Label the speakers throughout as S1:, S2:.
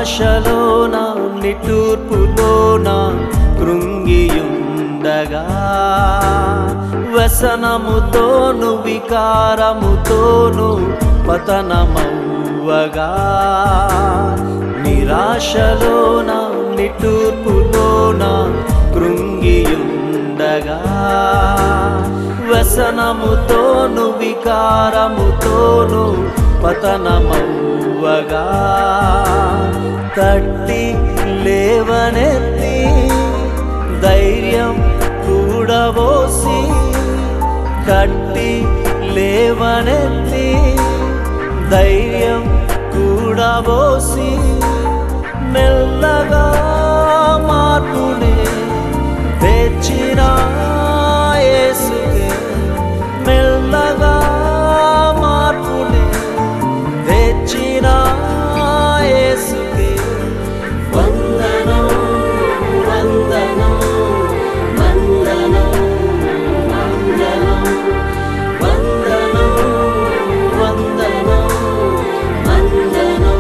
S1: నిరాశలోన నిట్టూర్పులోన కృంగియుండగా వ్యసనముతోను వికారముతోను పతనమవ్వగా నిరాశలోన నిట్టూర్పులోన కృంగియుండగా వ్యసనముతోను వికారముతోను పతనమవ్వగా తట్టి లేవనెత్తి ధైర్యం కూడబోసి కట్టి లేవనెత్తి ధైర్యం కూడబోసి మెల్లగా మార్పునే తెచ్చిన యేసుకే మెల్లగా మార్పునే తెచ్చిన యేసుకే వందనం వందనం వందనం వందనం వందనం వందనం వందనం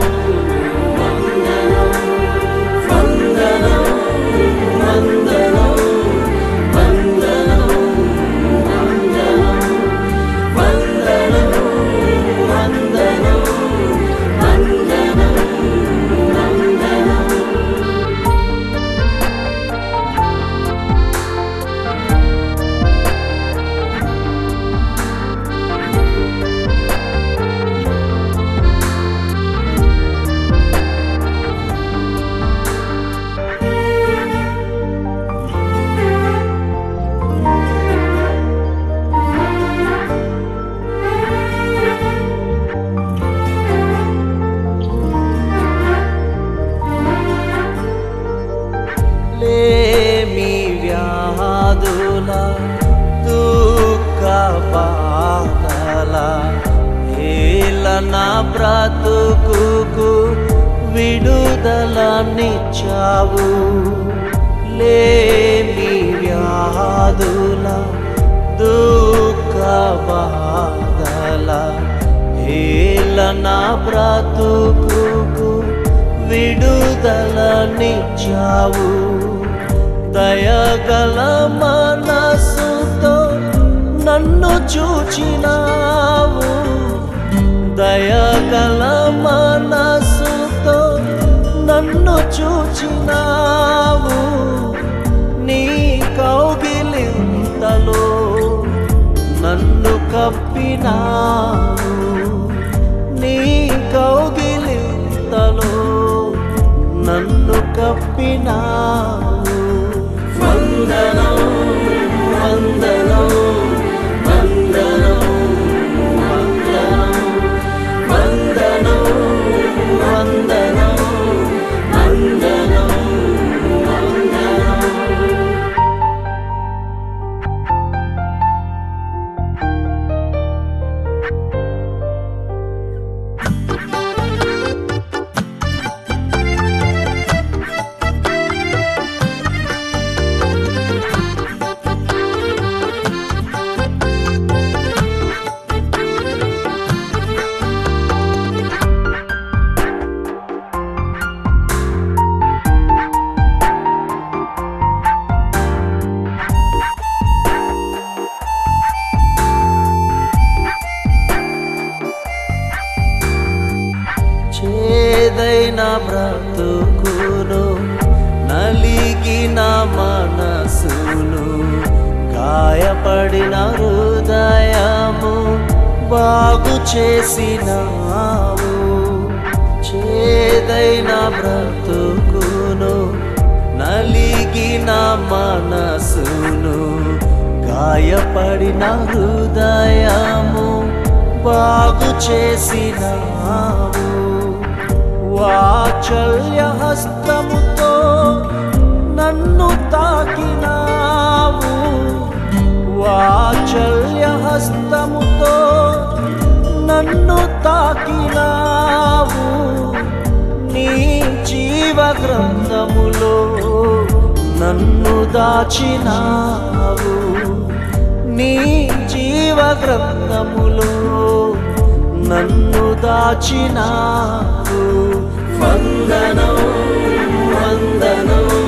S1: వందనం వందనం వందనం వందనం వందనం వందనం వందనం వందనం లేమి వ్యాధుల దుఃఖ బాధల ఏలన బ్రతుకుకు విడుదలనిచ్చావు లేమి వ్యాధుల దుఃఖ బాధల ఏలన బ్రతుకుకు విడుదలనిచ్చావు దయగల మనసుతో నన్ను చూచినావు దయగల మనసుతో నన్ను చూచినావు నీ కౌగిలింతలో నన్ను కప్పినావు నీ కౌగిలింతలో నన్ను కప్పినావు వందనం వందనం వందనం వందనం వందనం వందనం వందనం వందనం చేదైన బ్రతుకును నలిగిన మనసును గాయపడిన హృదయము బాగు చేసినావు చేదైన బ్రతుకును నలిగిన మనసును గాయపడిన హృదయము బాగు చేసినావు వాచల్య హస్తముతో నన్ను తాకినావు వాచల్య హస్తముతో నన్ను తాకినావు నీ జీవ గ్రంథములో నన్ను దాచినావు నీ జీవ గ్రంథములో నన్ను దాచినావు వందనం వందనం